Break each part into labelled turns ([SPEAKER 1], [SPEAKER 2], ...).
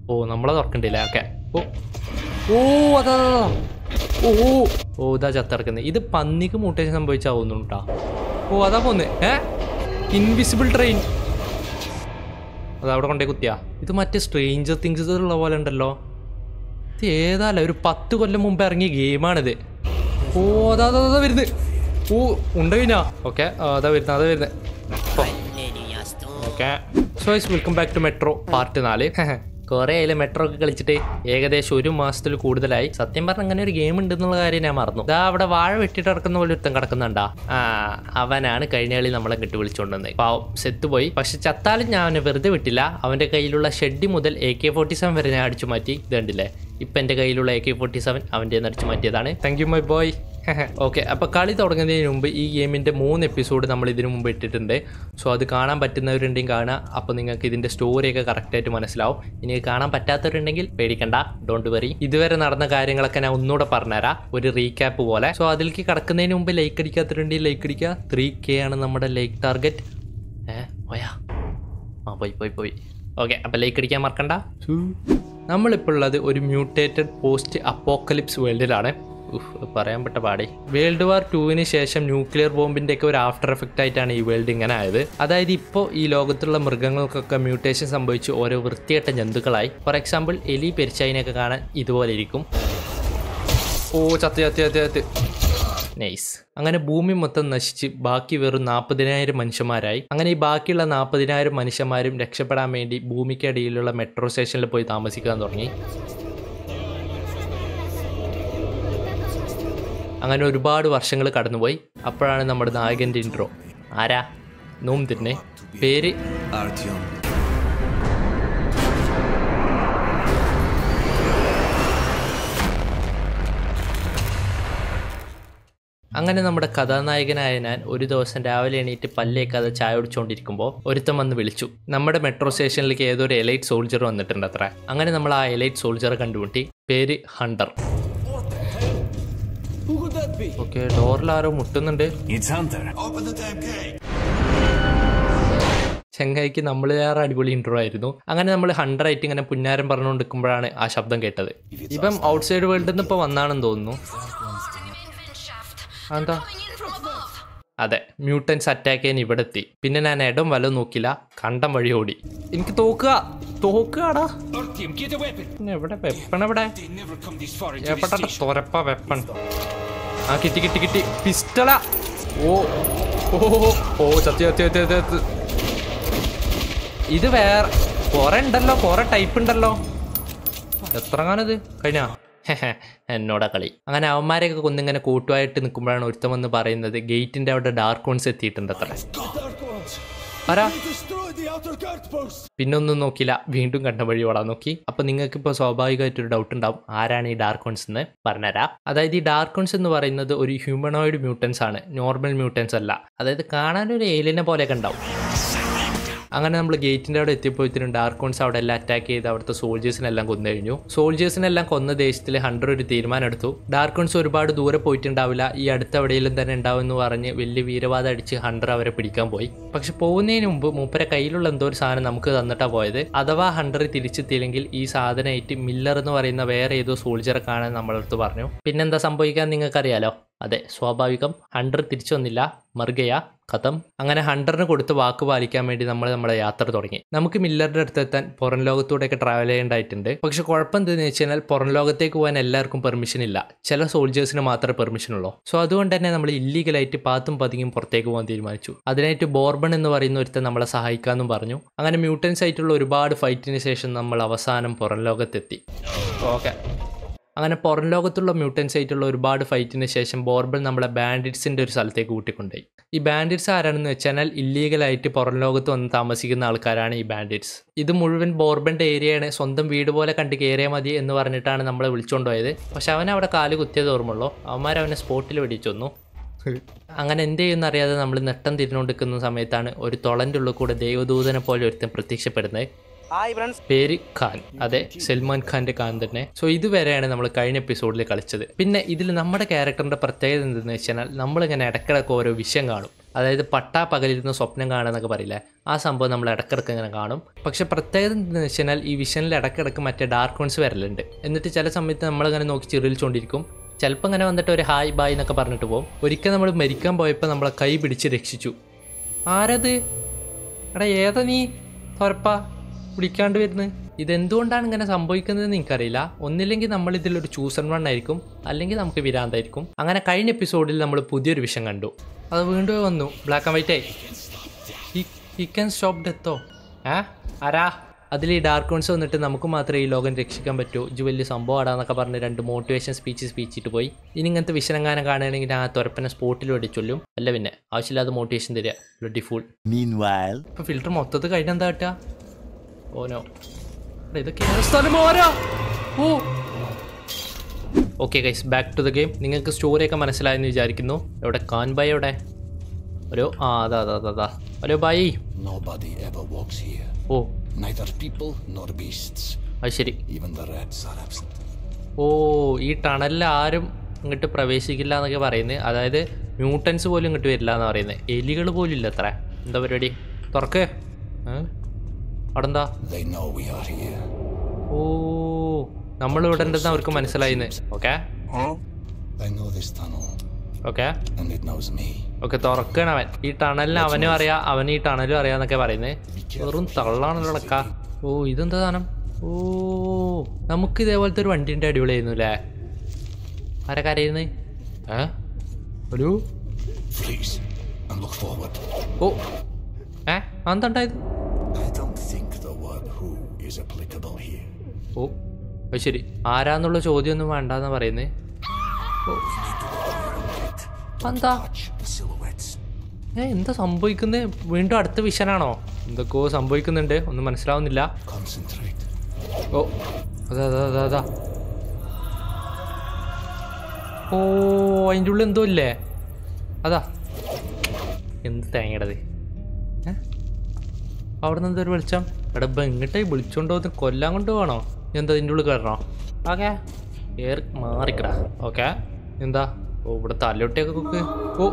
[SPEAKER 1] ഓ നമ്മളെ തുറക്കണ്ടില്ല ഓക്കെ ഓ ഓ അതാ അതാ, അതാ. ഓ ഓ ഓ ഇതാ ചത്തിറക്കുന്നത് ഇത് പന്നിക്ക് മുട്ടേഷൻ സംഭവിച്ചാവുന്നു കേട്ടാ ഓ അതാ പോന്ന് ഏ ഇൻവിസിബിൾ ട്രെയിൻ അത് അവിടെ കൊണ്ടേ കുത്തിയാ ഇത് മറ്റേ സ്ട്രേഞ്ചർ തിങ്സ് ഉള്ള പോലെ ഉണ്ടല്ലോ ഇത് ഏതാല്ല ഒരു പത്ത് കൊല്ലം മുമ്പ് ഇറങ്ങിയ ഗെയിമാണിത് ഓ അതാ അതാ അതാ വരുന്നത് ഓ ഉണ്ട് കഴിഞ്ഞാ ഓക്കെ അതാ വരുന്നത് അതാ വരുന്നത് okay so is welcome back to Metro part നാല് കുറേ ആയില്ലേ മെട്രോ ഒക്കെ കളിച്ചിട്ട് ഏകദേശം ഒരു മാസത്തിൽ കൂടുതലായി സത്യം പറഞ്ഞ അങ്ങനെ ഒരു ഗെയിം ഉണ്ടെന്നുള്ള കാര്യം ഞാൻ മറന്നു ഇതാ അവിടെ വാഴ വെട്ടിട്ട് കിടക്കുന്ന പോലെ ഒരുത്തൻ കിടക്കുന്നുണ്ടാ ആ അവനാണ് കഴിഞ്ഞ കളി നമ്മളെ കിട്ടി വിളിച്ചുകൊണ്ടുവന്നത് പാവം സെത്ത് പോയി പക്ഷെ ചത്താലും ഞാൻ അവനെ വെറുതെ വിട്ടില്ല അവന്റെ കയ്യിലുള്ള ഷെഡ് മുതൽ എ കെ ഫോർട്ടി സെവൻ വരെ ഞാൻ അടിച്ചു മാറ്റി ഇത് കണ്ടില്ലേ ഇപ്പം എൻ്റെ കയ്യിലുള്ള എ കെ ഫോർട്ടി സെവൻ അവൻ്റെ അടിച്ചു മാറ്റിയതാണ് thank you my boy okay അപ്പോൾ കളി തുടങ്ങുന്നതിന് മുമ്പ് ഈ ഗെയിമിൻ്റെ മൂന്ന് എപ്പിസോഡ് നമ്മൾ ഇതിനു മുമ്പ് ഇട്ടിട്ടുണ്ട് സോ അത് കാണാൻ പറ്റുന്നവരുണ്ടെങ്കിൽ കാണാം അപ്പോൾ നിങ്ങൾക്ക് ഇതിൻ്റെ സ്റ്റോറിയൊക്കെ കറക്റ്റായിട്ട് മനസ്സിലാവും ഇനി കാണാൻ പറ്റാത്തവരുണ്ടെങ്കിൽ പേടിക്കണ്ട ഡോണ്ട് വറി ഇതുവരെ നടന്ന കാര്യങ്ങളൊക്കെ ഞാൻ ഒന്നുകൂടെ പറഞ്ഞുതരാം ഒരു റീക്യാപ്പ് പോലെ സോ അതിലേക്ക് കടക്കുന്നതിന് മുമ്പ് ലൈക്ക് അടിക്കാത്തവരുണ്ടെങ്കിൽ ലൈക്ക് അടിക്കുക ത്രീ കെ ആണ് നമ്മുടെ ലൈക്ക് ടാർഗറ്റ് ഏ പോയാ ആ പോയി പോയി പോയി ഓക്കെ അപ്പോൾ ലൈക്ക് അടിക്കാൻ മറക്കണ്ട നമ്മളിപ്പോൾ ഉള്ളത് ഒരു മ്യൂട്ടേറ്റഡ് പോസ്റ്റ് അപ്പോക്കലിപ്സ് വേൾഡിലാണ് ഉഫ്, പറയാൻ പറ്റ പാടി വേൾഡ് വാർ ടുവിന് ശേഷം ന്യൂക്ലിയർ ബോംബിന്റെ ഒക്കെ ഒരു ആഫ്റ്റർ എഫക്റ്റ് ആയിട്ടാണ് ഈ വേൾഡ് ഇങ്ങനെ ആയത് അതായത് ഇപ്പോൾ ഈ ലോകത്തുള്ള മൃഗങ്ങൾക്കൊക്കെ മ്യൂട്ടേഷൻ സംഭവിച്ച് ഓരോ വൃത്തികെട്ട ജന്തുക്കളായി ഫോർ എക്സാമ്പിൾ എലി പെരിച്ചതിനൊക്കെ കാണാൻ ഇതുപോലെ ഇരിക്കും ഓ ചത്ത് ചത്ത് ചത്ത് ചത്ത് നൈസ് അങ്ങനെ ഭൂമി മൊത്തം നശിച്ച് ബാക്കി വെറും നാൽപ്പതിനായിരം മനുഷ്യന്മാരായി അങ്ങനെ ഈ ബാക്കിയുള്ള നാൽപ്പതിനായിരം മനുഷ്യന്മാരും രക്ഷപ്പെടാൻ വേണ്ടി ഭൂമിക്കടിയിലുള്ള മെട്രോ സ്റ്റേഷനിൽ പോയി താമസിക്കാൻ തുടങ്ങി അങ്ങനെ ഒരുപാട് വർഷങ്ങൾ കടന്നുപോയി അപ്പോഴാണ് നമ്മുടെ നായകൻ്റെ ഇൻട്രോ ആരാ നോം തന്നെ പേര്
[SPEAKER 2] Artyom.
[SPEAKER 1] അങ്ങനെ നമ്മുടെ കഥാനായകനായ ഞാൻ ഒരു ദിവസം രാവിലെ എണീറ്റ് പല്ലേക്കാതെ ചായ കുടിച്ചുകൊണ്ടിരിക്കുമ്പോൾ ഒരുത്തൻ വന്ന് വിളിച്ചു നമ്മുടെ മെട്രോ സ്റ്റേഷനിലേക്ക് ഏതോ ഒരു എലൈറ്റ് സോൾജർ വന്നിട്ടുണ്ട് അത്ര അങ്ങനെ നമ്മൾ ആ എലൈറ്റ് സോൾജറെ കണ്ടുമുട്ടി പേര് hunter
[SPEAKER 2] Who could that be?
[SPEAKER 1] Okay ഡോറിൽ ആരോ മുട്ടുന്നുണ്ട്
[SPEAKER 2] It's Hunter.
[SPEAKER 1] ചെങ്ങായിക്ക് നമ്മളിലേറെ അടിപൊളി ഇൻട്രോ ആയിരുന്നു അങ്ങനെ നമ്മൾ ഹൺഡ്രഡ് ആയിട്ട് ഇങ്ങനെ പുന്നാരം പറഞ്ഞുകൊണ്ട് നിൽക്കുമ്പോഴാണ് ആ ശബ്ദം കേട്ടത് ഇപ്പം ഔട്ട്സൈഡ് വേൾഡിൽ നിന്ന് ഇപ്പോൾ വന്നാണെന്ന് തോന്നുന്നു എന്താ അതെ മ്യൂട്ടൻസ് അറ്റാക്ക് ചെയ്യാൻ ഇവിടെ എത്തി പിന്നെ ഞാൻ ഇടം വല നോക്കില്ല കണ്ടം വഴി ഓടി എനിക്ക് തോക്കുക തോക്കുകടാ
[SPEAKER 3] Artyom, get a weapon!
[SPEAKER 1] പിന്നെ എവിടെ വെപ്പൺ എവിടെ
[SPEAKER 3] They never come this far into the
[SPEAKER 1] എവിടെ
[SPEAKER 3] station.
[SPEAKER 1] തുരപ്പ വെപ്പൺ ആ കിട്ടി കിട്ടി കിട്ടി പിസ്റ്റള ഓ ഓ ഓ, ഓ ചത്തി ചത്തി ചത്തി ചത്തി ചത്തി. ഇത് വേറെ കുറെ ഉണ്ടല്ലോ കുറെ ടൈപ്പ് ഉണ്ടല്ലോ എത്ര കാനത് കഴിഞ്ഞാ എന്നോടാ കളി അങ്ങനെ അവന്മാരെയൊക്കെ കൊന്നിങ്ങനെ കൂട്ടുമായിട്ട് നിൽക്കുമ്പോഴാണ് ഒരുത്തം വന്ന് പറയുന്നത് ഗേറ്റിന്റെ അവിടെ ഡാർക്ക് ഓൺസ് എത്തിയിട്ടുണ്ട് അത്ര
[SPEAKER 2] Dark ones.
[SPEAKER 1] ആരാ
[SPEAKER 2] Destroy the outer guard post.
[SPEAKER 1] പിന്നൊന്നും നോക്കില്ല വീണ്ടും കണ്ട വഴി ഓടാൻ നോക്കി അപ്പൊ നിങ്ങൾക്ക് ഇപ്പോൾ സ്വാഭാവികമായിട്ടൊരു ഡൗട്ട് ഉണ്ടാവും ആരാണ് ഈ ഡാർക്കോൺസ് എന്ന് പറഞ്ഞുതരാം അതായത് ഈ ഡാർക്കോൺസ് എന്ന് പറയുന്നത് ഒരു ഹ്യൂമനോയിഡ് മ്യൂട്ടൻസ് ആണ് നോർമൽ മ്യൂട്ടൻസ് അല്ല അതായത് കാണാൻ ഒരു ഏലിയനെ പോലെയൊക്കെ ഉണ്ടാവും അങ്ങനെ നമ്മൾ ഗേറ്റിന്റെ അവിടെ എത്തിയപ്പോഴത്തേനും ഡാർക്കോൺസ് അവിടെ എല്ലാം അറ്റാക്ക് ചെയ്ത് അവിടുത്തെ സോൾജേഴ്സിനെല്ലാം കൊന്നു കഴിഞ്ഞു സോൾജേഴ്സിനെല്ലാം കൊന്ന ദേശത്തിൽ ഹണ്ടർ ഒരു തീരുമാനം എടുത്തു ഡാർക്കോൺസ് ഒരുപാട് ദൂരെ പോയിട്ടുണ്ടാവില്ല ഈ അടുത്ത എവിടെയെങ്കിലും തന്നെ ഉണ്ടാവും എന്ന് പറഞ്ഞ് വലിയ വീരവാദം അടിച്ച് ഹണ്ടർ അവരെ പിടിക്കാൻ പോയി പക്ഷെ പോകുന്നതിന് മുമ്പ് മൂപ്പരെ കയ്യിലുള്ള എന്തോ ഒരു സാധനം നമുക്ക് തന്നിട്ടാ പോയത് അഥവാ ഹണ്ടർ തിരിച്ചെത്തിയില്ലെങ്കിൽ ഈ സാധനമായിട്ട് മില്ലർ എന്ന് പറയുന്ന വേറെ ഏതോ സോൾജറെ കാണാൻ നമ്മളടുത്ത് പറഞ്ഞു പിന്നെന്താ സംഭവിക്കാൻ നിങ്ങൾക്കറിയാലോ അതെ സ്വാഭാവികം ഹണ്ടർ തിരിച്ചു വന്നില്ല മറുകയ കഥം അങ്ങനെ ഹണ്ടറിന് കൊടുത്ത് വാക്ക് പാലിക്കാൻ വേണ്ടി നമ്മൾ നമ്മുടെ യാത്ര തുടങ്ങി നമുക്ക് മില്ലറിന്റെ അടുത്ത് എത്താൻ പുറം ലോകത്തൂടെയൊക്കെ ട്രാവൽ ചെയ്യേണ്ടതായിട്ടുണ്ട് പക്ഷെ കുഴപ്പം എന്താണെന്ന് വെച്ച് കഴിഞ്ഞാൽ പുറം ലോകത്തേക്ക് പോകാൻ എല്ലാവർക്കും പെർമിഷൻ ഇല്ല ചില സോൾജേഴ്സിന് മാത്രമേ പെർമിഷൻ ഉള്ളൂ സോ അതുകൊണ്ട് തന്നെ നമ്മൾ ഇല്ലീഗലായിട്ട് പാത്തും പതിങ്ങും പുറത്തേക്ക് പോകാൻ തീരുമാനിച്ചു അതിനായിട്ട് ബോർബൺ എന്ന് പറയുന്ന ഒരുത്തൻ നമ്മളെ സഹായിക്കാമെന്നും പറഞ്ഞു അങ്ങനെ മ്യൂട്ടൻസ് ആയിട്ടുള്ള ഒരുപാട് ഫൈറ്റിന് ശേഷം നമ്മൾ അവസാനം പുറം ലോകത്തെത്തി ഓക്കെ അങ്ങനെ പുറം ലോകത്തുള്ള മ്യൂട്ടൻസ് ആയിട്ടുള്ള ഒരുപാട് ഫൈറ്റിന് ശേഷം ബോർബൽ നമ്മളെ ബാൻഡിറ്റ്സിന്റെ ഒരു സ്ഥലത്തേക്ക് കൂട്ടിക്കൊണ്ടുപോയി ഈ ബാൻഡിറ്റ്സ് ആരാണെന്ന് വെച്ചാൽ ഇല്ലീഗലായിട്ട് പുറം ലോകത്ത് വന്ന് താമസിക്കുന്ന ആൾക്കാരാണ് ഈ ബാൻഡിറ്റ്സ് ഇത് മുഴുവൻ ബോർബന്റെ ഏരിയയാണ് സ്വന്തം വീട് പോലെ കണ്ട് കയറിയാൽ മതി എന്ന് പറഞ്ഞിട്ടാണ് നമ്മളെ വിളിച്ചുകൊണ്ടുപോയത് പക്ഷെ അവൻ അവിടെ കാല് കുത്തിയത് ഓർമ്മയുള്ളൂ അവന്മാർ അവനെ സ്പോട്ടിൽ വെടിച്ചു വന്നു അങ്ങനെ എന്ത് ചെയ്യുമെന്ന് അറിയാതെ നമ്മൾ നെട്ടം തിരിഞ്ഞുകൊണ്ടിരിക്കുന്ന സമയത്താണ് ഒരു തൊളൻ്റെ ഉള്ളിൽ കൂടെ ദൈവദൂതനെ പോലെ ഒരുത്തൻ പ്രത്യക്ഷപ്പെടുന്നത്
[SPEAKER 4] ഹായ് ഫ്രണ്ട്സ്
[SPEAKER 1] പേര് ഖാൻ അതെ സൽമാൻ ഖാന്റെ ഖാൻ തന്നെ സോ ഇതുവരെയാണ് നമ്മൾ കഴിഞ്ഞ എപ്പിസോഡിൽ കളിച്ചത് പിന്നെ ഇതിൽ നമ്മുടെ ക്യാരക്ടറിന്റെ പ്രത്യേകത എന്തെന്ന് വെച്ചാൽ നമ്മളിങ്ങനെ ഇടക്കിടക്ക് ഓരോ വിഷയം കാണും അതായത് പട്ടാ പകലിരുന്ന് സ്വപ്നം കാണുക പറയില്ലേ ആ സംഭവം നമ്മൾ ഇടക്കിടക്ക് ഇങ്ങനെ കാണും പക്ഷെ പ്രത്യേകത എന്തെന്ന് വെച്ചാൽ ഈ വിഷനിൽ ഇടക്കിടക്ക് മറ്റേ ഡാർക്ക് വൺസ് വരലുണ്ട് എന്നിട്ട് ചില സമയത്ത് നമ്മളിങ്ങനെ നോക്കി ചിറിലിച്ചുകൊണ്ടിരിക്കും ചിലപ്പോൾ ഇങ്ങനെ വന്നിട്ട് ഒരു ഹായ് ബായ് എന്നൊക്കെ പറഞ്ഞിട്ട് പോകും ഒരിക്കൽ നമ്മൾ മരിക്കാൻ പോയപ്പോൾ നമ്മളെ കൈ പിടിച്ച് രക്ഷിച്ചു ആരത് എടാ ഏതാ നീ തുറപ്പാ വിളിക്കാണ്ട് വരുന്നത് ഇതെന്തുകൊണ്ടാണ് ഇങ്ങനെ സംഭവിക്കുന്നതെന്ന് എനിക്കറിയില്ല ഒന്നില്ലെങ്കിൽ നമ്മൾ ഇതിലൊരു ചൂസൺ വൺ ആയിരിക്കും അല്ലെങ്കിൽ നമുക്ക് വിരാന്തായിരിക്കും അങ്ങനെ കഴിഞ്ഞ എപ്പിസോഡിൽ നമ്മൾ പുതിയൊരു വിഷയം കണ്ടു അത് വീണ്ടും വന്നു ബ്ലാക്ക് ആൻഡ് വൈറ്റ് ആയി ഹി ക്യാൻ സ്റ്റോപ്പ് ഡെത്തോ ഏ ആരാ അതിൽ ഈ ഡാർക്ക് വൺസ് വന്നിട്ട് നമുക്ക് മാത്രമേ ഈ ലോകം രക്ഷിക്കാൻ പറ്റൂ ഇജ് വലിയ സംഭവമാടാന്നൊക്കെ പറഞ്ഞ് രണ്ട് മോട്ടിവേഷൻ സ്പീച്ച് സ്പീച്ചിട്ട് പോയി ഇനി ഇങ്ങനത്തെ വിഷയങ്ങാനം കാണുകയാണെങ്കിൽ ആ തുറപ്പനെ സ്പോട്ടിൽ വേണ്ടി ചൊല്ലും അല്ല പിന്നെ ആവശ്യമില്ലാതെ മോട്ടിവേഷൻ തരിക ബ്ലഡി ഫുൾ
[SPEAKER 5] Meanwhile,
[SPEAKER 1] ഇപ്പൊ ഫിൽറ്റർ മൊത്തത്തിൽ കഴിഞ്ഞെന്താ കിട്ടുക ഓനോ എടാ, ഇതൊക്കെ ഏത് സ്ഥലം പോരാ ഓ okay guys back to the game നിങ്ങൾക്ക് സ്റ്റോറിയൊക്കെ മനസ്സിലായെന്ന് വിചാരിക്കുന്നു എവിടെ കാൻ ബൈ എവിടെ ഒരു ആ അതാ അതാ അതാ, അതാ hello bye
[SPEAKER 2] Nobody ever walks here.
[SPEAKER 1] ഓ
[SPEAKER 2] Neither people nor beasts.
[SPEAKER 1] അത് ശരി
[SPEAKER 2] Even the rats are absent.
[SPEAKER 1] ഓ ഈ ടണലിൽ ആരും ഇങ്ങോട്ട് പ്രവേശിക്കില്ല എന്നൊക്കെ പറയുന്നത് അതായത് മ്യൂട്ടൻസ് പോലും ഇങ്ങോട്ട് വരില്ല എന്ന് പറയുന്നത് എലികൾ പോലും ഇല്ല അത്ര എന്താ പരിപാടി തുറക്ക് ഏ? അവിടെ എന്താ
[SPEAKER 2] They know we are here.
[SPEAKER 1] ഓ നമ്മൾ ഇവിടെ ഉണ്ടെന്ന് അവർക്ക് മനസ്സിലായിന്ന് okay
[SPEAKER 2] They know this tunnel,
[SPEAKER 1] okay
[SPEAKER 2] and it knows me.
[SPEAKER 1] Okay തുറക്കണം അവൻ ഈ ടണലിന് അവനും അറിയാം അവന് ഈ ടണലും അറിയാന്നൊക്കെ പറയുന്നത് വെറും തള്ളാണല്ലോ അടക്ക ഓ ഇതെന്താ സാധനം ഓ നമുക്ക് ഇതേപോലത്തെ ഒരു വണ്ടിൻ്റെ അടിപൊളിയായിരുന്നു അല്ലേ ആരെ കരയുന്നത് ഏ ഒരു
[SPEAKER 2] Freeze and look forward.
[SPEAKER 1] ഓ ഏ അതെന്താണ്ടായത്
[SPEAKER 2] I don't think the word who is applicable here.
[SPEAKER 1] ഓ അത് ശരി ആരാന്നുള്ള ചോദ്യമൊന്നും വേണ്ടെന്ന് പറയുന്നത് എന്താ
[SPEAKER 2] Watch the silhouettes.
[SPEAKER 1] ഏ എന്താ സംഭവിക്കുന്നത് വീണ്ടും അടുത്ത വിഷനാണോ എന്തൊക്കെയോ സംഭവിക്കുന്നുണ്ട് ഒന്നും മനസ്സിലാവുന്നില്ല
[SPEAKER 2] Concentrate.
[SPEAKER 1] ഓ അതാ അതാ അതാ അതാ ഓ അതിൻ്റെ ഉള്ളിൽ എന്തോ ഇല്ലേ അതാ എന്ത് തേങ്ങയുടേത് ഏ അവിടെ നിന്ന് എന്തൊരു വെളിച്ചം എടാ ഇപ്പം എങ്ങോട്ടേ വിളിച്ചോണ്ടോ ഇത് കൊല്ലാൻ കൊണ്ട് പോകണോ എന്താ ഇതിൻ്റെ ഉള്ളിൽ കയറണോ ഓക്കെ ഏറി മാറിക്കടാ ഓക്കെ എന്താ ഓ ഇവിടെ തലയൊട്ടിയൊക്കെ കുക്ക് ഓ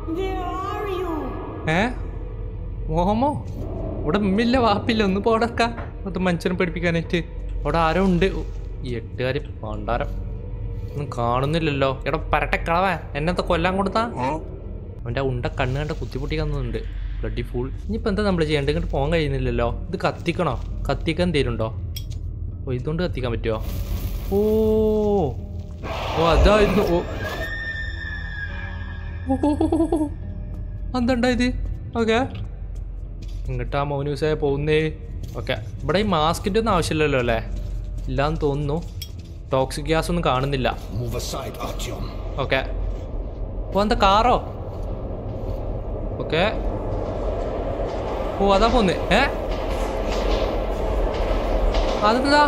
[SPEAKER 1] ഏ മോഹമോ ഇവിടെ ഉമ്മില്ല വാപ്പില്ല ഒന്ന് പോടക്ക അത് മനുഷ്യനെ പഠിപ്പിക്കാനായിട്ട് അവിടെ ആരോ ഉണ്ട് ഓ, ഈ എട്ടുകാരി പണ്ടാരം ഒന്നും കാണുന്നില്ലല്ലോ എടാ പരട്ടെ കളവേ എന്നെന്താ കൊല്ലാൻ കൊടുത്താ അവൻ്റെ ആ ഉണ്ട കണ്ണ് കണ്ട കുത്തിപ്പൊട്ടിക്കുന്നുണ്ട് ബ്ലഡി ഫുൾ ഇനിയിപ്പോൾ എന്താ നമ്മൾ ചെയ്യേണ്ടത് ഇങ്ങോട്ട് പോകാൻ കഴിയുന്നില്ലല്ലോ ഇത് കത്തിക്കണോ കത്തിക്കാൻ തരുന്നുണ്ടോ ഓ ഇതുകൊണ്ട് കത്തിക്കാൻ പറ്റുമോ ഓ ഓ അതായിരുന്നു ഓ ഓ എന്തുണ്ടായത് ഓക്കെ ഇങ്ങോട്ടാ മൗനൂസായ പോകുന്നേ ഓക്കെ ഇവിടെ ഈ മാസ്കിൻ്റെ ഒന്നും ആവശ്യമില്ലല്ലോ അല്ലേ ഇല്ലാന്ന് തോന്നുന്നു ടോക്സിക് ഗ്യാസ് ഒന്നും കാണുന്നില്ല
[SPEAKER 2] Move aside, Artyom.
[SPEAKER 1] ഓക്കെ ഓ എന്താ കാറോ ഓക്കെ ഓ അതാ പോന്ന് ഏ അതെന്താ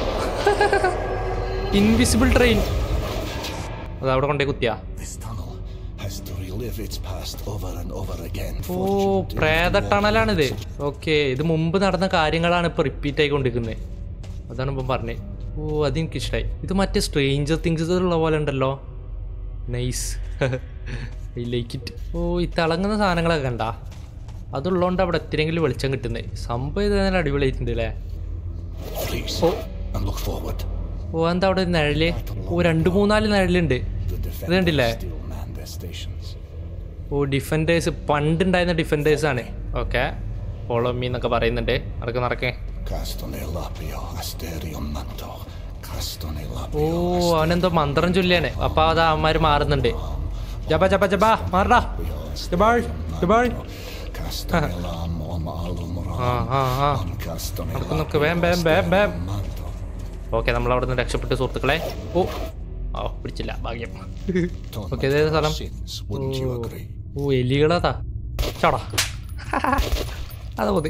[SPEAKER 1] ഇൻവിസിബിൾ ട്രെയിൻ അത് അവിടെ കൊണ്ടേ കുത്തിയാ
[SPEAKER 2] This tunnel has to relive its past over and over again.
[SPEAKER 1] ഓ
[SPEAKER 2] Fortunately,
[SPEAKER 1] പ്രേത
[SPEAKER 2] it
[SPEAKER 1] ടണലാണിത് ഓക്കെ ഇത് മുമ്പ് നടന്ന കാര്യങ്ങളാണ് ഇപ്പോൾ റിപ്പീറ്റ് ആയിക്കൊണ്ടിരിക്കുന്നത് അതാണ് ഇപ്പം പറഞ്ഞത് ഓ അതെനിക്ക് ഇഷ്ടമായി ഇത് മറ്റേ സ്ട്രേഞ്ചർ തിങ്സ് ഉള്ള പോലെ ഉണ്ടല്ലോ നൈസ് ഐ ലൈക്ക് ഇറ്റ് ഓ ഈ തിളങ്ങുന്ന സാധനങ്ങളൊക്കെ കണ്ട അതുള്ളതുകൊണ്ട് അവിടെ എത്തിയെങ്കിലും വെളിച്ചം കിട്ടുന്നത് സംഭവം ഇത് നല്ല അടിപൊളിയായിട്ടുണ്ട് അല്ലേ
[SPEAKER 2] Freeze
[SPEAKER 1] oh
[SPEAKER 2] and look forward.
[SPEAKER 1] ഓ എന്താ അവിടെ ഒരു നിഴല് ഓ രണ്ട് മൂന്നാല് നിഴലുണ്ട്
[SPEAKER 2] The
[SPEAKER 1] ഇത് കണ്ടില്ലേ
[SPEAKER 2] defenders still man their stations.
[SPEAKER 1] ഓ ഡിഫൻഡേഴ്സ് പണ്ടുണ്ടായിരുന്ന ഡിഫൻഡേഴ്സ് ആണ് ഓക്കെ ഫോളോ മീ എന്നൊക്കെ പറയുന്നുണ്ട് നടക്ക് നടക്കേ
[SPEAKER 2] Castone lapio asterium mantor. Castone
[SPEAKER 1] ഓ
[SPEAKER 2] lapio
[SPEAKER 1] അവനെന്തോ മന്ത്രം ചൊല്ലിയാണ് അപ്പൊ അത് അവന്മാര് മാറുന്നുണ്ട് ജബ ജബ ജബ മാറടാ ജബാൾ ജബാൾ
[SPEAKER 2] Castone lam on alum
[SPEAKER 1] ആ ആ ആ
[SPEAKER 2] ram. Castone
[SPEAKER 1] നടക്ക് നോക്ക് വേം വേം വേം വേം
[SPEAKER 2] mantor.
[SPEAKER 1] ഓക്കെ നമ്മൾ അവിടെ നിന്ന് രക്ഷപ്പെട്ടു സുഹൃത്തുക്കളെ ഓ ഓ പിടിച്ചില്ല ഭാഗ്യം
[SPEAKER 2] Don't
[SPEAKER 1] ഓക്കെ ഇതേ സ്ഥലം
[SPEAKER 2] sins, wouldn't you agree?
[SPEAKER 1] ഓ എലികളതാ ചടാ അതാ മതി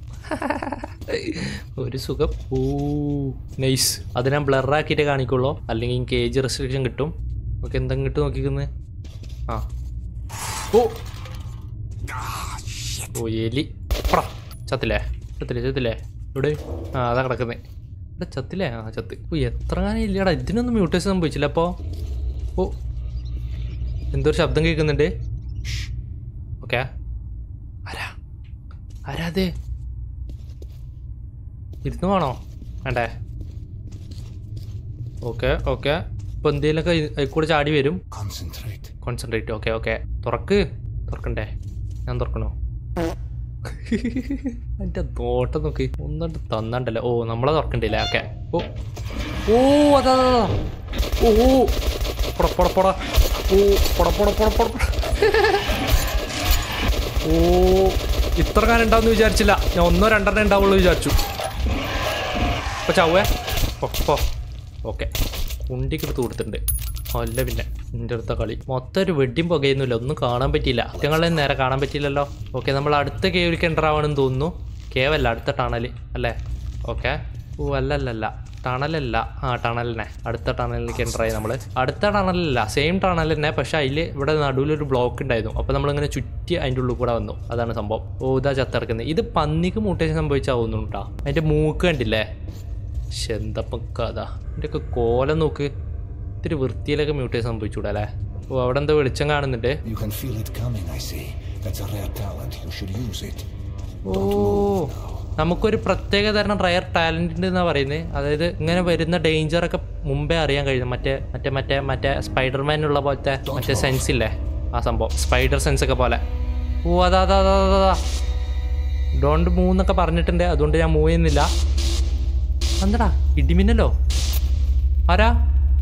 [SPEAKER 1] ഒരു സുഖം ഓ നൈസ് അത് ഞാൻ ബ്ലറാക്കിയിട്ട് കാണിക്കുള്ളൂ അല്ലെങ്കിൽ എനിക്ക് ഏജ് റെസ്ട്രിക്ഷൻ കിട്ടും ഓക്കെ എന്തെങ്കിലും കിട്ടും നോക്കിക്കുന്നത് ആ ഓ ഓ എലി എപ്പടാ ചത്തില്ലേ ചത്തില്ലേ ചത്തില്ലേ ഇവിടെ ആ അതാ കിടക്കുന്നേ ഇവിടെ ചത്തില്ലേ ആ ചത്ത് ഓ എത്ര കാലം ഇല്ലടാ ഇതിനൊന്നും മ്യൂട്ടേഷൻ സംഭവിച്ചില്ല അപ്പോൾ ഓ എന്തോ ഒരു ശബ്ദം കേൾക്കുന്നുണ്ട് ഓക്കെ ആരാ ആരാ അത് ഇരുന്ന് വേണോ വേണ്ടേ ഓക്കെ ഓക്കെ ഇപ്പോൾ എന്തെങ്കിലുമൊക്കെ അതിൽ കൂടെ ചാടി വരും
[SPEAKER 2] Concentrate.
[SPEAKER 1] കോൺസെൻട്രേറ്റ് ഓക്കെ ഓക്കെ തുറക്ക് തുറക്കണ്ടേ ഞാൻ തുറക്കണോ എൻ്റെ നോട്ടം നോക്ക് ഒന്നുകൊണ്ട് തന്നണ്ടല്ലോ ഓ നമ്മളെ തുറക്കണ്ടില്ലേ ഓക്കെ ഓ ഓ അതാ അതാ, അതാ. ഓ ഓ പൊട പൊട പൊട ഓ പൊട പൊട പൊട പൊട പൊട. ഓ ഇത്ര കാലം ഉണ്ടാവുമെന്ന് വിചാരിച്ചില്ല ഞാൻ ഒന്നോ രണ്ടെണ്ണം ഉണ്ടാവുള്ളൂ വിചാരിച്ചു ഇപ്പൊ ചാവേ ഓ ഓക്കെ ഉണ്ടിക്ക് എടുത്ത് കൊടുത്തിട്ടുണ്ട് അല്ല പിന്നെ എൻ്റെ അടുത്ത കളി മൊത്തം ഒരു വെഡിയും പുകയൊന്നുമില്ല ഒന്നും കാണാൻ പറ്റിയില്ല കുറ്റങ്ങളെ നേരെ കാണാൻ പറ്റിയില്ലല്ലോ ഓക്കെ നമ്മൾ അടുത്ത കേവിലേക്ക് എൻ്റർ ആവണമെന്ന് തോന്നുന്നു കേവല്ല അടുത്ത ടണൽ അല്ലേ ഓക്കെ ഓ അല്ല അല്ല അല്ല ടണലല്ല ആ ടണലിനെ അടുത്ത ടണലിലേക്ക് എൻ്റർ ആയി നമ്മൾ അടുത്ത ടണലല്ല സെയിം ടണൽ തന്നെ പക്ഷേ അതിൽ ഇവിടെ നടുവിലൊരു ബ്ലോക്ക് ഉണ്ടായിരുന്നു അപ്പോൾ നമ്മളിങ്ങനെ ചുറ്റി അതിൻ്റെ ഉള്ളിൽ കൂടെ വന്നു അതാണ് സംഭവം ഓ ഇതാ ചത്തിറക്കുന്നത് ഇത് പന്നിക്ക് മൂട്ടേഷൻ സംഭവിച്ചാവുന്നു കേട്ടോ അതിൻ്റെ മൂക്ക് കണ്ടില്ലേ ശ്ശെ, എന്തപ്പം കഥ ഇതിൻ്റെയൊക്കെ കോലം നോക്ക് ഇത്തിരി വൃത്തിയിലൊക്കെ മ്യൂട്ടേഷൻ സംഭവിച്ചൂടെ അല്ലേ ഓ അവിടെ എന്തോ വെളിച്ചം കാണുന്നുണ്ട്
[SPEAKER 2] You can feel it coming, I see. That's a rare talent. You should use it.
[SPEAKER 1] ഓ നമുക്കൊരു പ്രത്യേക തരം റയർ ടാലന്റ് ഉണ്ട് എന്നാ പറയുന്നത് അതായത് ഇങ്ങനെ വരുന്ന ഡേഞ്ചർ ഒക്കെ മുമ്പേ അറിയാൻ കഴിയും മറ്റേ മറ്റേ മറ്റേ മറ്റേ സ്പൈഡർമാനുള്ള പോലത്തെ മറ്റേ സെൻസ് ഇല്ലേ ആ സംഭവം സ്പൈഡർ സെൻസ് ഒക്കെ പോലെ ഓ അതാ അതാ അതാ അതാ, അതാ ഡോണ്ട് മൂവ് എന്നൊക്കെ പറഞ്ഞിട്ടുണ്ട് അതുകൊണ്ട് ഞാൻ മൂവ് ചെയ്യുന്നില്ല എന്താടാ ഇടിമിന്നലോ ആരാ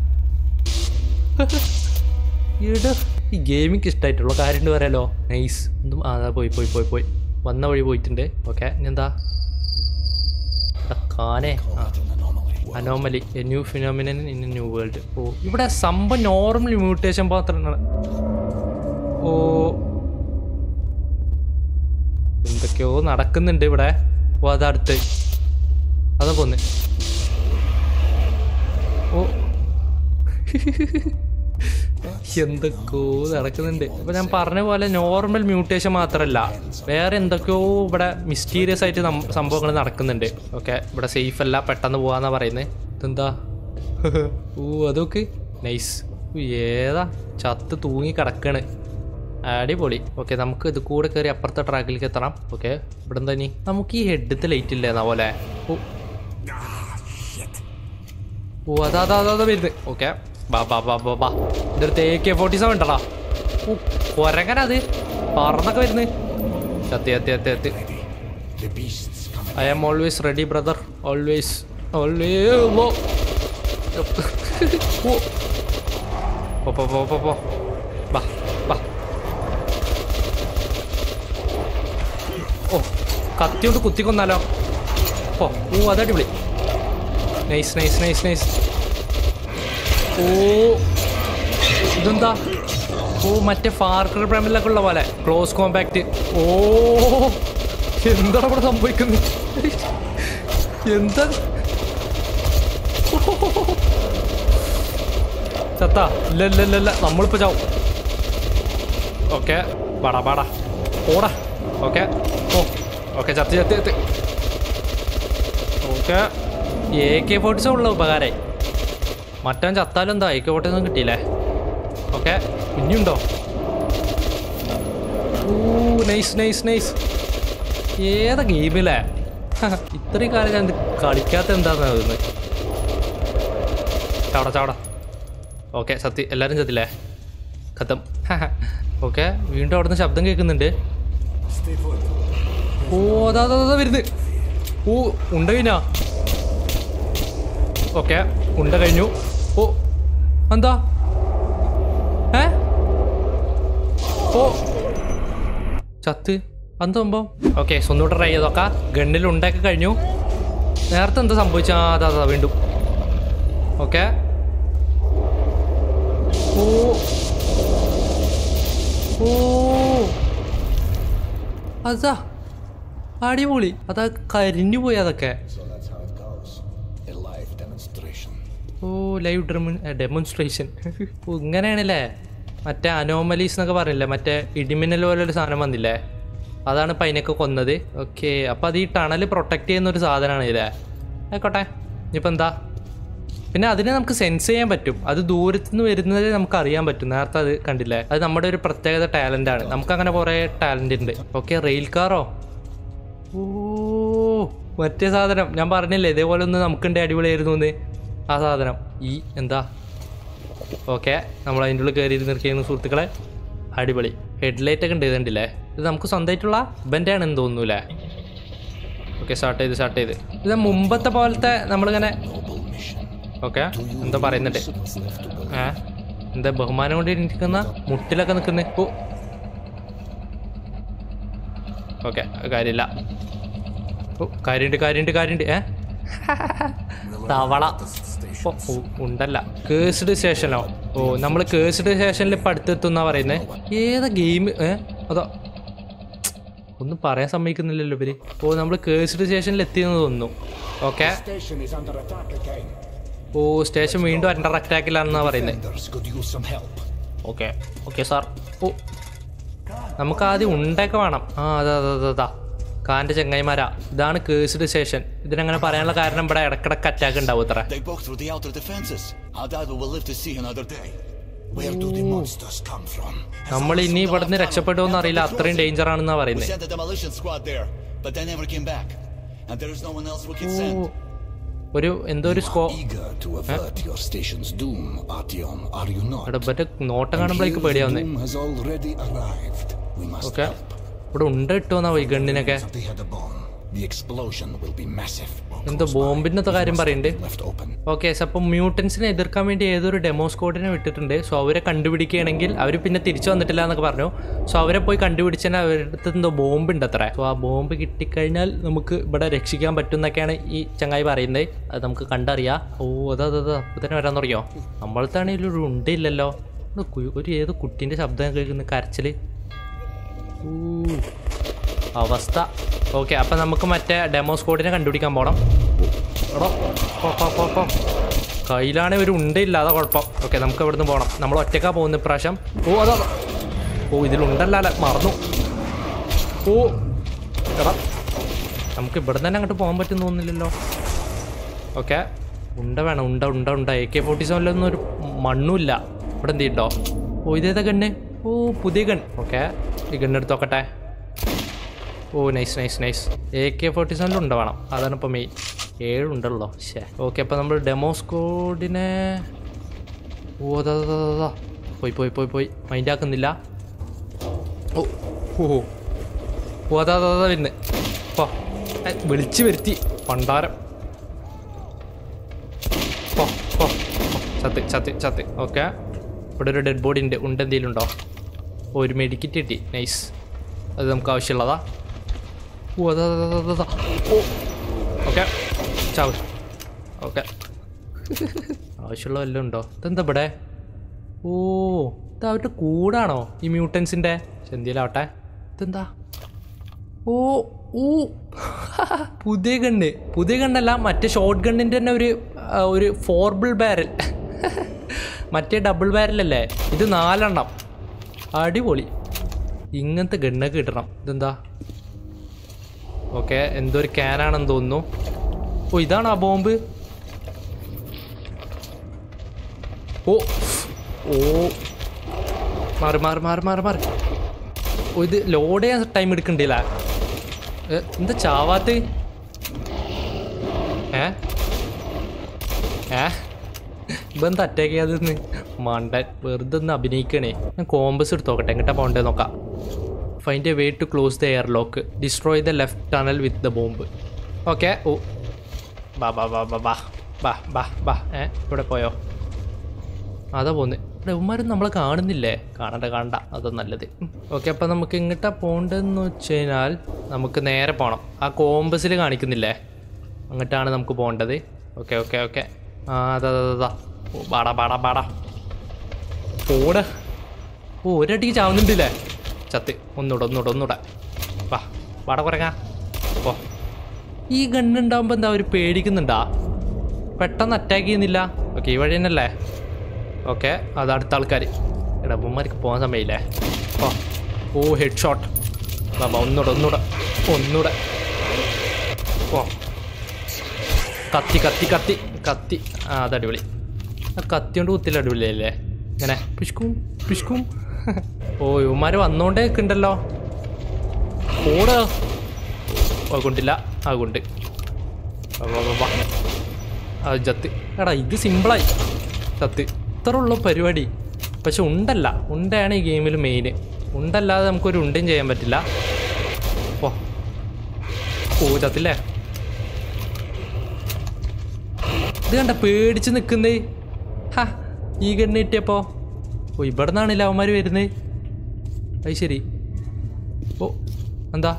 [SPEAKER 1] ഈട് ഈ ഗെയിമിക്ക് ഇഷ്ടമായിട്ടുള്ള കാര്യം ഉണ്ട് പറയാലോ നൈസ് എന്തും ആ അതാ പോയി പോയി പോയി പോയി വന്ന വഴി പോയിട്ടുണ്ട് ഓക്കെ എന്താ കാനേ
[SPEAKER 2] Call it an anomaly.
[SPEAKER 1] Anomaly a new phenomenon in a new world ഓ ഇവിടെ സംഭവം നോർമൽ മ്യൂട്ടേഷൻ മാത്രമാണ് ഓ എന്തൊക്കെയോ നടക്കുന്നുണ്ട് ഇവിടെ ഓ അതടുത്ത് അതാ പോന്ന് ഓ എന്തൊക്കെയോ നടക്കുന്നുണ്ട് അപ്പൊ ഞാൻ പറഞ്ഞ പോലെ നോർമൽ മ്യൂട്ടേഷൻ മാത്രമല്ല വേറെ എന്തൊക്കെയോ ഇവിടെ മിസ്റ്റീരിയസ് ആയിട്ട് സംഭവങ്ങൾ നടക്കുന്നുണ്ട് ഓക്കെ ഇവിടെ സേഫ് അല്ല പെട്ടെന്ന് പോവാന്നാ പറയുന്നത് ഇതെന്താ ഓ അതൊക്കെ നൈസ് ഏതാ ചത്ത് തൂങ്ങി കിടക്കണ് അടിപൊളി ഓക്കെ നമുക്ക് ഇത് കൂടെ കയറി അപ്പുറത്തെ ട്രാക്കിലേക്ക് എത്തണം ഓക്കെ ഇവിടെ എന്താ ഇനി നമുക്ക് ഈ ഹെഡത്തെ ലൈറ്റ് ഇല്ലേ എന്നാ പോലെ ഓ ഓ അതാ അതാ അതാ അതാ വരുന്നത് ഓക്കെ ബാ ബാ ബാ ബാ ബാ ഇതെടുത്ത് എ കെ ഫോർട്ടി സെവൻ ഉണ്ടടാ ഓ കൊരങ്ങനത് പറന്നൊക്കെ വരുന്നത് സത്യ സത്യ സത്യ സത്യ
[SPEAKER 2] Ready. The beast's coming.
[SPEAKER 1] I am always ready brother always always ഓ പോ പോ പോ പോ പോ ബാ ബാ ഓ കത്തി കൊണ്ട് കുത്തിക്കൊന്നാലോ ഓ ഓ അതടിപൊളി നൈസ് നൈസ് നൈസ് നൈസ് ഓ ഇതെന്താ ഓ മറ്റേ ഫാർക്കർ പ്രേമിലൊക്കെ ഉള്ള പോലെ ക്ലോസ് കോമ്പാക്ട് ഓ എന്താണ് ഇവിടെ സംഭവിക്കുന്നത് എന്താ ചത്ത ഇല്ല ഇല്ല ഇല്ല ഇല്ല നമ്മളിപ്പോ ചാവും ഓക്കെ പാടാ പാടാ ഓടാ ഓക്കെ ഓ ഓക്കെ ചത്ത് ചത്ത് ചത്ത് ഓക്കെ എ കെ ഫോർട്ടീസ് ഉള്ള ഉപകാരമായി മറ്റവൻ ചത്താലും എന്താ എ കെ ഫോർട്ടീസ് ഒന്നും കിട്ടിയില്ലേ ഓക്കെ ഇനിയുണ്ടോ ഓ നൈസ് നൈസ് നൈസ് ഏതാ ഗെയിമില്ലേ ഇത്രയും കാലം ഞാൻ ഇത് കളിക്കാത്ത എന്താന്ന് തോന്നുന്നത് ചാവട ചാവട ഓക്കെ സത്യ എല്ലാവരും ചത്തില്ലേ കഥം ഓക്കെ വീണ്ടും അവിടുന്ന് ശബ്ദം കേൾക്കുന്നുണ്ട് ഓ അതാ അതാ അതാ വരുന്നത് ഓ ഉണ്ട കഴിഞ്ഞാ ഓക്കെ ഉണ്ട കഴിഞ്ഞു ഓ എന്താ ഏ ഓ ചത്ത് എന്താ സംഭവം ഓക്കെ ഒന്നുകൂടെ ട്രൈ ചെയ്ത് നോക്കാം ഗണ്ണിൽ ഉണ്ടാക്കി കഴിഞ്ഞു നേരത്തെ എന്താ സംഭവിച്ച ആ അതാ അതാ വീണ്ടും ഓക്കെ ഓ ഓ അതാ അടിപൊളി അതാ കരിഞ്ഞു പോയി അതൊക്കെ
[SPEAKER 2] So that's how it goes. A live demonstration.
[SPEAKER 1] ഓ ലൈവ് ഡെമോൺസ്ട്രേഷൻ ഓ ഇങ്ങനെയാണല്ലേ മറ്റേ അനോമലീസ് എന്നൊക്കെ പറയില്ലേ മറ്റേ ഇടിമിന്നൽ പോലെ ഒരു സാധനം വന്നില്ലേ അതാണ് ഇപ്പം അതിനൊക്കെ കൊന്നത് ഓക്കെ അപ്പോൾ അത് ഈ ടണൽ പ്രൊട്ടക്റ്റ് ചെയ്യുന്ന ഒരു സാധനമാണ് ഇല്ലേ ആയിക്കോട്ടെ ഇനിയിപ്പോൾ എന്താ പിന്നെ അതിനെ നമുക്ക് സെൻസ് ചെയ്യാൻ പറ്റും അത് ദൂരത്തു നിന്ന് വരുന്നത് നമുക്ക് അറിയാൻ പറ്റും നേരത്തെ അത് കണ്ടില്ലേ അത് നമ്മുടെ ഒരു പ്രത്യേകത ടാലൻ്റ് ആണ് നമുക്ക് അങ്ങനെ കുറേ ടാലൻ്റ് ഉണ്ട് ഓക്കെ റെയിൽ കാറോ ഓ മറ്റേ സാധനം ഞാൻ പറഞ്ഞില്ലേ ഇതേപോലെ ഒന്ന് നമുക്കുണ്ട് അടിപൊളിയായിരുന്നു എന്ന് ആ സാധനം ഈ എന്താ ഓക്കെ നമ്മൾ അതിൻ്റെ ഉള്ളിൽ കയറി നിൽക്കുന്ന സുഹൃത്തുക്കളെ അടിപൊളി ഹെഡ്ലൈറ്റ് ഒക്കെ ഉണ്ട് ഇതുണ്ടല്ലേ ഇത് നമുക്ക് സ്വന്തമായിട്ടുള്ള ഇവൻ്റെ ആണെന്ന് തോന്നൂലേ ഓക്കെ സ്റ്റാർട്ട് ചെയ്ത് സ്റ്റാർട്ട് ചെയ്ത് ഇത് മുമ്പത്തെ പോലത്തെ നമ്മളിങ്ങനെ ഓക്കെ എന്താ പറയുന്നുണ്ട് ഏ എന്താ ബഹുമാനം കൊണ്ട് ഇരിക്കുന്ന മുട്ടിലൊക്കെ നിൽക്കുന്നത് ഓ ഓക്കെ കാര്യമില്ല ഓ കാര്യമുണ്ട് കാര്യമുണ്ട് കാര്യമുണ്ട് ഏ തവള ഓ, ഓ, ഉണ്ടല്ല കേസ്ഡ് സ്റ്റേഷനോ ഓ നമ്മൾ കേസ്ഡ് സ്റ്റേഷനിൽ ഇപ്പം അടുത്തെത്തുന്നാ പറയുന്നത് ഏതാ ഗെയിം ഏ അതോ ഒന്നും പറയാൻ സമ്മതിക്കുന്നില്ലല്ലോ ഇവര് ഓ നമ്മൾ കേസ്ഡ് സ്റ്റേഷനിൽ എത്തിയെന്ന് തോന്നുന്നു okay
[SPEAKER 2] Station is under attack again.
[SPEAKER 1] ഓ സ്റ്റേഷൻ വീണ്ടും അണ്ടർ അറ്റാക്കിലാണെന്നാ പറയുന്നത്
[SPEAKER 2] Defenders could use some help.
[SPEAKER 1] Okay okay sir ഓ നമുക്ക് ആദ്യം ഉണ്ടൊക്കെ വേണം ആ അതാ അതാ അതാ, അതാ കാൻ്റെ ചെങ്ങായിമാരാ ഇതാണ് കേസ്ഡ് സ്റ്റേഷൻ ഇതിനങ്ങനെ പറയാനുള്ള കാരണം ഇവിടെ ഇടക്കിടക്ക് അറ്റാക്ക് ഉണ്ടാവും ഇത്ര
[SPEAKER 4] They broke through the outer defenses. I doubt we will live to see another day.
[SPEAKER 2] Where do the monsters come from?
[SPEAKER 1] നമ്മൾ ഇനി ഇവിടുന്ന് രക്ഷപ്പെടുമെന്ന് അറിയില്ല അത്രയും ഡേഞ്ചർ ആണെന്നാ
[SPEAKER 4] We
[SPEAKER 1] പറയുന്നത്
[SPEAKER 4] sent a demolition squad there, but they never came back. And there is no one else we can
[SPEAKER 1] ഓ
[SPEAKER 4] send.
[SPEAKER 1] ഒരു എന്തോ ഒരു സ്കോ
[SPEAKER 2] Eager to avert your station's doom, Artyom, are you not?
[SPEAKER 1] ഇവിടെ ഇവരുടെ നോട്ടം
[SPEAKER 2] And
[SPEAKER 1] കാണുമ്പോഴേക്ക്
[SPEAKER 2] here the
[SPEAKER 1] പേടിയാവുന്നേ
[SPEAKER 2] doom has already arrived. We must
[SPEAKER 1] okay
[SPEAKER 2] help.
[SPEAKER 1] ഇവിടെ ഉണ്ട കിട്ടുമെന്നാ ഈ ഗണ്ണിനൊക്കെ
[SPEAKER 2] They had a bomb. The explosion will be massive.
[SPEAKER 1] എന്തോ ബോംബിന്റെ കാര്യം പറയുന്നുണ്ട്
[SPEAKER 2] Left open.
[SPEAKER 1] ഓക്കെ സോ അപ്പം മ്യൂട്ടൻസിനെ എതിർക്കാൻ വേണ്ടി ഏതൊരു ഡെമോ സ്കോഡിനെ വിട്ടിട്ടുണ്ട് സോ അവരെ കണ്ടുപിടിക്കുകയാണെങ്കിൽ അവർ പിന്നെ തിരിച്ചു വന്നിട്ടില്ല എന്നൊക്കെ പറഞ്ഞു സോ അവരെ പോയി കണ്ടുപിടിച്ചാൽ അവരുടെ അടുത്ത് എന്തോ ബോംബ് ഉണ്ട് അത്ര സോ ആ ബോംബ് കിട്ടിക്കഴിഞ്ഞാൽ നമുക്ക് ഇവിടെ രക്ഷിക്കാൻ പറ്റും എന്നൊക്കെയാണ് ഈ ചങ്ങായി പറയുന്നത് അത് നമുക്ക് കണ്ടറിയാം ഓ അതാ അതാ അതാ ഇപ്പൊ തന്നെ വരാൻ തുടങ്ങിയോ നമ്മളത്താണെങ്കിൽ ഒരു ഉണ്ടില്ലല്ലോ ഇത് കു- ഒരു ഏത് കുട്ടീൻ്റെ ശബ്ദം കേൾക്കുന്ന കരച്ചിൽ ഊ അവസ്ഥ ഓക്കെ അപ്പം നമുക്ക് മറ്റേ ഡെമോ സ്കോഡിനെ കണ്ടുപിടിക്കാൻ പോകണം എടോ പോ, പോ, പോ, പോ. കയ്യിലാണെങ്കിൽ ഒരു ഉണ്ടയില്ല അതാ കുഴപ്പം ഓക്കെ നമുക്ക് ഇവിടുന്ന് പോകണം നമ്മൾ ഒറ്റക്കാ പോകുന്ന ഇപ്രാവശ്യം ഓ അതാ അതാ. ഓ ഇതിലുണ്ടല്ല അല്ല മറന്നു ഓ എടാ നമുക്ക് ഇവിടെ തന്നെ അങ്ങോട്ട് പോകാൻ പറ്റും തോന്നുന്നില്ലല്ലോ ഓക്കെ ഉണ്ട വേണം ഉണ്ട ഉണ്ട ഉണ്ട എ കെ ഫോർട്ടി സെവനിലൊന്നും ഒരു മണ്ണുമില്ല ഇവിടെ എന്ത് ചെയ്യട്ടോ ഓ ഇതേതാ ഗണ്ണ് ഓ പുതിയ ഗൺ ഓക്കെ ഈ ഗണ്ണ് എടുത്ത് നോക്കട്ടെ ഓ nice nice nice A K forty സെവനിൽ ഉണ്ട വേണം അതാണ് ഇപ്പോൾ മെയിൻ ഏഴുണ്ടല്ലോ ശേ ഓക്കെ അപ്പോൾ നമ്മൾ ഡെമോ സ്കോഡിനെ ഓ അതാ അതാ, അതാ, അതാ. പോയി പോയി പോയി പോയി മൈൻഡ് ആക്കുന്നില്ല ഓ ഓ ഓ അതാ അതാ അതാ വരുന്നത് പോ ഏ, വിളിച്ച് വരുത്തി പണ്ടാരം പോ പോ പോ. ചത്ത് ചത്ത് ചത്ത് ഓക്കെ ഇവിടെ ഒരു ഡെഡ് ബോഡി ഉണ്ട് ഉണ്ട് എന്തെങ്കിലും ഉണ്ടോ ഓ ഒരു മെഡിക്കറ്റ് കിട്ടി നൈസ് അത് നമുക്ക് ആവശ്യമുള്ളതാ ഓ അതാ അതാ, അതാ, അതാ. ഓ ഓക്കെ ചാവ് ഓക്കെ ആവശ്യമുള്ള വല്ലതും ഉണ്ടോ ഇതെന്താ ഇവിടെ ഓ ഇത് അവരുടെ കൂടാണോ ഈ മ്യൂട്ടൻസിൻ്റെ ചെന്തിയിലാവട്ടെ ഇതെന്താ ഓ ഊ പുതിയ ഗണ്ണ് പുതിയ ഗണ്ണല്ല മറ്റേ ഷോർട്ട് ഗണ്ണിൻ്റെ തന്നെ ഒരു ആ, ഒരു ഫോർബിൾ ബാരൽ മറ്റേ ഡബിൾ ബാരലല്ലേ ഇത് നാലെണ്ണം അടിപൊളി ഇങ്ങനത്തെ ഗണ്ണൊക്കെ കിട്ടണം ഇതെന്താ ഓക്കെ എന്തോ ഒരു ക്യാനാണെന്ന് തോന്നുന്നു ഓ ഇതാണ് ആ ബോംബ് ഓ ഓ മാറി മാറി മാറി മാറി മാറി ഓ ഇത് ലോഡ് ചെയ്യാൻ ടൈം എടുക്കണ്ടില്ല ഏ, എന്താ ചാവാത്ത ഏ ഏ ഇപ്പം അറ്റാക്ക് ചെയ്യാതെ മണ്ടൻ വെറുതെ ഒന്ന് അഭിനയിക്കണേ ഞാൻ കോമ്പസ് എടുത്ത് നോക്കട്ടെ എങ്ങോട്ടാ പോകണ്ടേ നോക്കാം find a way to close the airlock destroy the left tunnel with the bomb okay ഓ ബാ ബാ ബാ ബാ ബാ ബാ ബാ ബാ ഏ ഇവിടെ പോയോ അതാ പോന്ന് ഇവിടെ ഉമ്മാരും നമ്മളെ കാണുന്നില്ലേ കാണണ്ട കാണണ്ട അതാ നല്ലത് ഓക്കെ അപ്പം നമുക്ക് എങ്ങോട്ടാ പോകേണ്ടതെന്ന് വെച്ച് കഴിഞ്ഞാൽ നമുക്ക് നേരെ പോകണം ആ കോമ്പസിൽ കാണിക്കുന്നില്ലേ അങ്ങോട്ടാണ് നമുക്ക് പോകേണ്ടത് ഓക്കെ ഓക്കെ ഓക്കെ ആ അതാ അതാ അതാ ഓ ബാടാ ബാടാ ബാടാ പോടെ ഓ ഒരടിക്ക് ചാവുന്നുണ്ടല്ലേ ചത്ത് ഒന്നൂടെ ഒന്നൂടെ ഒന്നൂടെ വാ വാട കുറങ്ങാ ഓ ഈ ഗണ്ണുണ്ടാവുമ്പോൾ എന്താ ഒരു പേടിക്കുന്നുണ്ടാ പെട്ടെന്ന് അറ്റാക്ക് ചെയ്യുന്നില്ല ഓക്കെ ഈ വഴി തന്നെയല്ലേ ഓക്കെ അത് അടുത്ത ആൾക്കാർ ഇടവന്മാർക്ക് പോകാൻ സമയമില്ലേ ഓ ഓ ഹെഡ് ഷോട്ട് ബാബ ഒന്നൂടെ ഒന്നൂടെ ഒന്നൂടെ ഓ കത്തി കത്തി കത്തി കത്തി ആ അത് അടിപൊളി ആ കത്തി കൊണ്ട് കുത്തില്ല അടിപൊളിയല്ലേ ഇങ്ങനെ പിഷ്കും പിഷ്കും ഓ ഇവന്മാര് വന്നോണ്ടേ നിൽക്കുന്നുണ്ടല്ലോ ഓട് ഓ കൊണ്ടില്ല ആ കൊണ്ട് വാ, വാ, വാ, വാ. ആ ചത്ത് എടാ ഇത് സിമ്പിളായി ചത്ത് ഇത്ര ഉള്ള പരിപാടി പക്ഷെ ഉണ്ടല്ല ഉണ്ടയാണ് ഈ ഗെയിമിൽ മെയിൻ ഉണ്ടല്ലാതെ നമുക്കൊരു ഉണ്ടും ചെയ്യാൻ പറ്റില്ല ഓ ഓ ചത്തില്ലേ ഇത് കണ്ട പേടിച്ച് നിൽക്കുന്നേ ഹാ ഈ ഗണ്ണ് കിട്ടിയപ്പോ ഓ ഇവിടെ നിന്നാണല്ലേ അവന്മാർ വരുന്നത് അത് ശരി ഓ എന്താ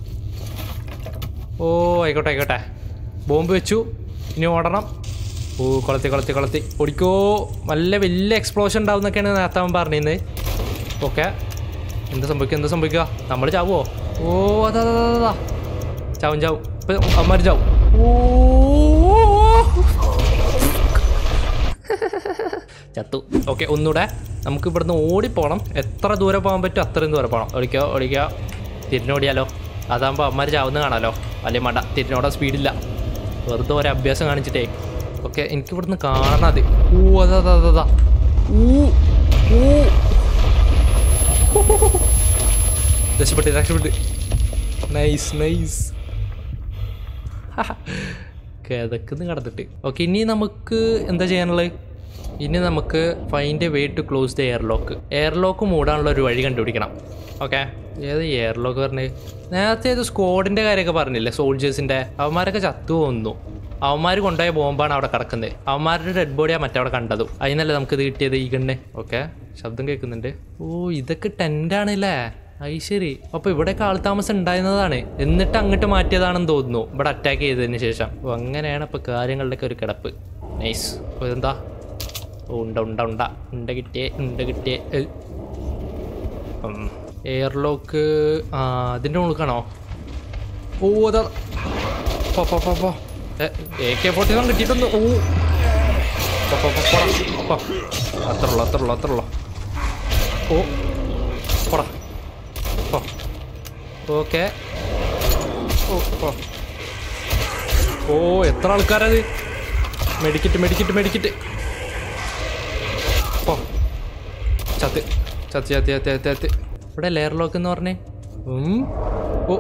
[SPEAKER 1] ഓ ആയിക്കോട്ടെ ആയിക്കോട്ടെ ബോംബ് വെച്ചു ഇനി ഓടണം ഓ കൊളത്തി കൊളത്തി കൊളത്തി ഓടിക്കോ നല്ല വലിയ എക്സ്പ്ലോഷൻ ഉണ്ടാവും എന്നൊക്കെയാണ് നേരത്തെ അവൻ പറഞ്ഞിരുന്നത് ഓക്കെ എന്താ സംഭവിക്കുക എന്താ സംഭവിക്കുക നമ്മൾ ചാവുമോ ഓ അതാ അതാ അതാ, അതാ ചാവും ചാവും ഇപ്പം അമ്മമാർ ചാവും ഓ ചത്തു ഓക്കെ ഒന്നുകൂടെ നമുക്ക് ഇവിടുന്ന് ഓടിപ്പോണം എത്ര ദൂരെ പോകാൻ പറ്റും അത്രയും ദൂരെ പോകണം ഓടിക്കോ ഓടിക്കോ തിരിഞ്ഞോടിയാലോ അതാകുമ്പോൾ അമ്മമാർ ചാവുന്ന കാണാലോ അല്ലെങ്കിൽ മണ്ട തിരിഞ്ഞോടാൻ സ്പീഡില്ല വെറുതെ ഒരു അഭ്യാസം കാണിച്ചിട്ടേ ഓക്കെ എനിക്ക് ഇവിടുന്ന് കാണാം അത് ഊ അതാ അതാ അതാ, അതാ ഊ ഊ രക്ഷപ്പെട്ട് രക്ഷപ്പെട്ട് നൈസ് നൈസ് കിതക്കുന്ന് കടന്നിട്ട് ഓക്കെ ഇനി നമുക്ക് എന്താ ചെയ്യാനുള്ളത് ഇനി നമുക്ക് find a way to close the airlock airlock മൂടാനുള്ള ഒരു വഴി കണ്ടുപിടിക്കണം ഓക്കെ ഏത് എയർ ലോക്ക് പറഞ്ഞത് നേരത്തെ ഏത് സ്ക്വാഡിൻ്റെ കാര്യമൊക്കെ പറഞ്ഞില്ലേ സോൾജേഴ്സിൻ്റെ അവന്മാരൊക്കെ ചത്തു പോകുന്നു അവന്മാർ കൊണ്ടുപോയ ബോംബാണ് അവിടെ കിടക്കുന്നത് അവന്മാരുടെ ഡെഡ് ബോഡിയാണ് മറ്റവിടെ കണ്ടതും അതിനല്ലേ നമുക്കിത് കിട്ടിയത് ഈ ഗണ്ണ് ഓക്കെ ശബ്ദം കേൾക്കുന്നുണ്ട് ഓ ഇതൊക്കെ ടെൻ്റാണല്ലേ അത് ശരി അപ്പൊ ഇവിടെയൊക്കെ ആൾ താമസം ഉണ്ടായിരുന്നതാണ് എന്നിട്ട് അങ്ങോട്ട് മാറ്റിയതാണെന്ന് തോന്നുന്നു ഇവിടെ അറ്റാക്ക് ചെയ്തതിന് ശേഷം ഓ അങ്ങനെയാണ് ഇപ്പൊ കാര്യങ്ങളുടെയൊക്കെ ഒരു കിടപ്പ് നൈസ് അപ്പോൾ ഇതെന്താ ഓ ഉണ്ട ഉണ്ട ഉണ്ട ഉണ്ട കിട്ടിയേ ഉണ്ട കിട്ടിയേ എയർലോക്ക് ആ അതിൻ്റെ മുഴുക്കാണോ ഓ അതാ പോ പോ പോ പോ എ കെ ഫോർട്ടി സെവൻ കിട്ടിയിട്ടൊന്ന് ഓ പോ, പോ, പോ, പോടാ. പോ. അത്ര ഉള്ളു അത്ര ഉള്ളു അത്ര ഉള്ളു ഓ പോടാ ഓ ഓക്കെ ഓ ഓ ഓ എത്ര ആൾക്കാരത് മെഡിക്കറ്റ് മെഡിക്കറ്റ് മെഡിക്കറ്റ് ഓ ചത്ത് ചത്ത് ചത്ത് ചത്ത് ചത്ത് ചത്ത് ഇവിടെ ലെയർ ലോക്ക് എന്ന് പറഞ്ഞേ ഉം. ഓ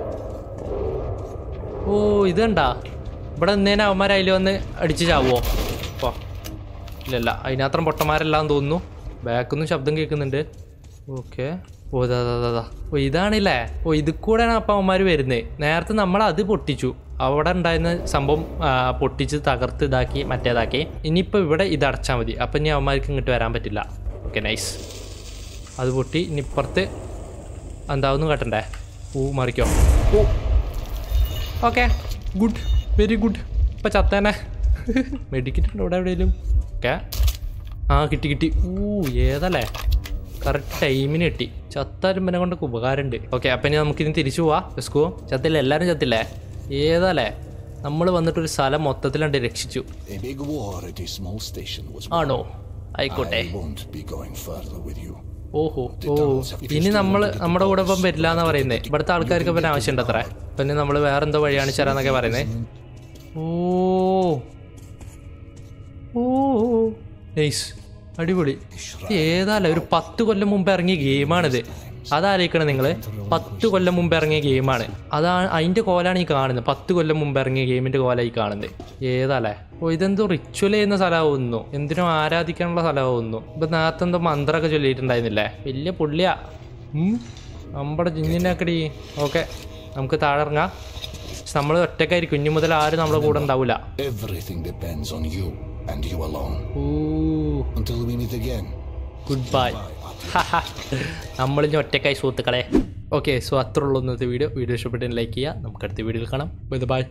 [SPEAKER 1] ഓ ഇത് കണ്ടാ ഇവിടെ നിന്നേനെ അവന്മാർ അതിൽ വന്ന് അടിച്ച് ചാവുമോ ഓ ഇല്ലല്ല അതിനത്രം പൊട്ടന്മാരെല്ലാം തോന്നുന്നു ബാക്കൊന്നും ശബ്ദം കേൾക്കുന്നുണ്ട് ഓക്കെ ഓ ഇതാ ഇതാ, ഇതാ, ഇതാ. ഓ ഇതാണില്ലേ ഓ ഇത് കൂടെയാണ് അപ്പം അവന്മാർ വരുന്നത് നേരത്തെ നമ്മൾ അത് പൊട്ടിച്ചു അവിടെ ഉണ്ടായിരുന്ന സംഭവം ആ, പൊട്ടിച്ച് തകർത്ത് ഇതാക്കി മറ്റേതാക്കി ഇനിയിപ്പോൾ ഇവിടെ ഇത് അടച്ചാൽ മതി അപ്പം ഇനി അവന്മാർക്ക് ഇങ്ങോട്ട് വരാൻ പറ്റില്ല ഓക്കെ നൈസ് അത് പൊട്ടി ഇനി ഇപ്പുറത്ത് എന്താവുന്നു കാട്ടണ്ടേ ഓ മറിക്കോ ഓ ഓക്കെ ഗുഡ് വെരി ഗുഡ് ഇപ്പം ചത്തേനെ മെഡിക്കറ്റ് ഉണ്ടോ ഇവിടെ എവിടെയെങ്കിലും ഓക്കെ ആ കിട്ടി കിട്ടി ഊ ഏതല്ലേ കറക്റ്റ് ടൈമിന് കിട്ടി ചത്താരുമ്പനെ കൊണ്ടൊക്കെ ഉപകാരമുണ്ട് ഓക്കെ അപ്പം ഇനി നമുക്കിനി തിരിച്ചു പോവാ ബസ്കോ ചത്തില്ല എല്ലാവരും ചത്തില്ലേ ഏതല്ലേ നമ്മൾ വന്നിട്ടൊരു സ്ഥലം മൊത്തത്തിലുണ്ട് രക്ഷിച്ചു
[SPEAKER 2] A big war at a small station was won.
[SPEAKER 1] ആണോ ആയിക്കോട്ടെ
[SPEAKER 2] I won't be going further with you.
[SPEAKER 1] ഓഹോ ഓ ഇനി നമ്മൾ നമ്മുടെ കൂടെ ഇപ്പം വരില്ല എന്നാ പറയുന്നത് ഇവിടുത്തെ ആൾക്കാർക്ക് ഇപ്പം ആവശ്യമുണ്ട് അത്ര പിന്നെ നമ്മൾ വേറെന്തോ വഴി കാണിച്ചു തരാന്നൊക്കെ പറയുന്നത് ഓ ഓ നൈസ് അടിപൊളി ഇത് ഏതാല്ലേ ഒരു പത്ത് കൊല്ലം മുമ്പ് ഇറങ്ങിയ ഗെയിമാണിത് അതാലോചിക്കണം നിങ്ങൾ പത്ത് കൊല്ലം മുമ്പ് ഇറങ്ങിയ ഗെയിമാണ് അതാണ് അതിൻ്റെ കോലാണ് ഈ കാണുന്നത് പത്ത് കൊല്ലം മുമ്പ് ഇറങ്ങിയ ഗെയിമിൻ്റെ കോല ഈ കാണുന്നത് ഏതാല്ലേ ഓ ഇതെന്തോ റിച്വൽ ചെയ്യുന്ന സ്ഥലമാവുന്നു എന്തിനും ആരാധിക്കാനുള്ള സ്ഥലമാവുന്നു ഇപ്പൊ നേരത്തെ എന്തോ മന്ത്രമൊക്കെ ചൊല്ലിയിട്ടുണ്ടായിരുന്നില്ലേ വലിയ പുള്ളിയാ ഉം. നമ്മുടെ ജിഞ്ഞിനാക്കടി ഓക്കെ നമുക്ക് താഴെ ഇറങ്ങാം നമ്മൾ ഒറ്റക്കായിരിക്കും ഇനി മുതൽ ആരും നമ്മുടെ കൂടെ ഉണ്ടാവില്ല
[SPEAKER 2] Everything depends on you and you alone.
[SPEAKER 1] ഊ
[SPEAKER 2] Until we meet again.
[SPEAKER 1] Goodbye നമ്മളിനി ഒറ്റക്കായി സുഹൃത്തുക്കളെ ഓക്കെ സോ അത്ര ഉള്ളൂ ഇന്നത്തെ വീഡിയോ വീഡിയോ ഇഷ്ടപ്പെട്ടെങ്കിൽ ലൈക്ക് ചെയ്യുക നമുക്ക് അടുത്ത വീഡിയോയിൽ കാണാം ബൈ ബൈ